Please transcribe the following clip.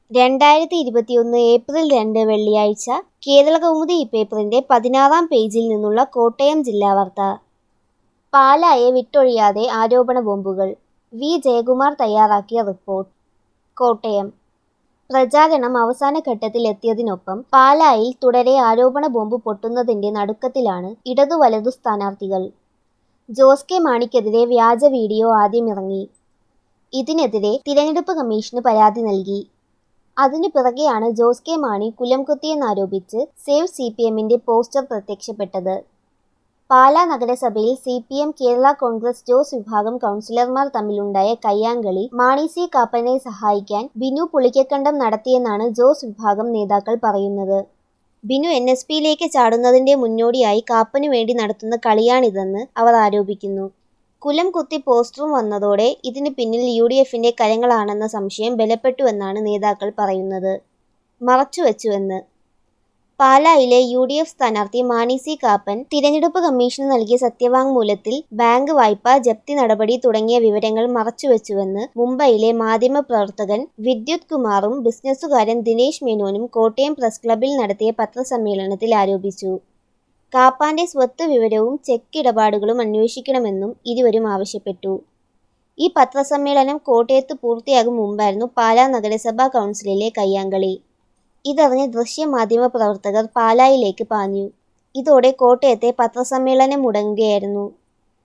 രണ്ടായിരത്തി ഇരുപത്തിയൊന്ന് ഏപ്രിൽ രണ്ട് വെള്ളിയാഴ്ച കേരളകൗമുദി പേപ്പറിന്റെ പതിനാറാം പേജിൽ നിന്നുള്ള കോട്ടയം ജില്ലാ വാർത്ത പാലായെ വിട്ടൊഴിയാതെ ആരോപണ ബോംബുകൾ വി ജയകുമാർ തയ്യാറാക്കിയ റിപ്പോർട്ട് കോട്ടയം പ്രചാരണം അവസാന ഘട്ടത്തിൽ എത്തിയതിനൊപ്പം പാലായിൽ തുടരെ ആരോപണ ബോംബ് പൊട്ടുന്നതിന്റെ നടുക്കത്തിലാണ് ഇടതു വലതു സ്ഥാനാർത്ഥികൾ ജോസ് കെ മാണിക്കെതിരെ വ്യാജ വീഡിയോ ആദ്യം ഇറങ്ങി ഇതിനെതിരെ തിരഞ്ഞെടുപ്പ് കമ്മീഷന് പരാതി നൽകി അതിനു പിറകെയാണ് ജോസ് കെ മാണി കുലം കുത്തിയെന്നാരോപിച്ച് സേവ് സി പി എമ്മിന്റെ പോസ്റ്റർ പ്രത്യക്ഷപ്പെട്ടത് പാലാ നഗരസഭയിൽ C P M Kerala Congress Jose വിഭാഗം കൗൺസിലർമാർ തമ്മിലുണ്ടായ കയ്യാങ്കളി മാണി സി കാപ്പനെ സഹായിക്കാൻ ബിനു പുളിക്കക്കണ്ടം നടത്തിയെന്നാണ് ജോസ് വിഭാഗം നേതാക്കൾ പറയുന്നത് ബിനു എൻ എസ് പിയിലേക്ക് ചാടുന്നതിന്റെ മുന്നോടിയായി കാപ്പനു വേണ്ടി നടത്തുന്ന കളിയാണിതെന്ന് അവർ ആരോപിക്കുന്നു കുലം കുത്തി പോസ്റ്ററും വന്നതോടെ ഇതിന് പിന്നിൽ യു ഡി എഫിന്റെ കരങ്ങളാണെന്ന സംശയം ബലപ്പെട്ടുവെന്നാണ് നേതാക്കൾ പറയുന്നത് മറച്ചുവെച്ചുവെന്ന് പാലായിലെ യു ഡി എഫ് സ്ഥാനാർത്ഥി മാണി സി കാപ്പൻ തിരഞ്ഞെടുപ്പ് കമ്മീഷന് നൽകിയ സത്യവാങ്മൂലത്തിൽ ബാങ്ക് വായ്പ ജപ്തി നടപടി തുടങ്ങിയ വിവരങ്ങൾ മറച്ചുവെച്ചുവെന്ന് മുംബൈയിലെ മാധ്യമപ്രവർത്തകൻ വിദ്യുത് കുമാറും ബിസിനസ്സുകാരൻ ദിനേശ് മേനോനും കോട്ടയം പ്രസ് ക്ലബിൽ നടത്തിയ പത്രസമ്മേളനത്തിൽ ആരോപിച്ചു കാപ്പാന്റെ സ്വത്ത് വിവരവും ചെക്ക് ഇടപാടുകളും അന്വേഷിക്കണമെന്നും ഇരുവരും ആവശ്യപ്പെട്ടു ഈ പത്രസമ്മേളനം കോട്ടയത്ത് പൂർത്തിയാകും മുമ്പായിരുന്നു പാലാ നഗരസഭാ കൗൺസിലിലെ കയ്യാങ്കളി ഇതറിഞ്ഞ് ദൃശ്യമാധ്യമ പ്രവർത്തകർ പാലായിലേക്ക് പാഞ്ഞു ഇതോടെ കോട്ടയത്തെ പത്രസമ്മേളനം മുടങ്ങുകയായിരുന്നു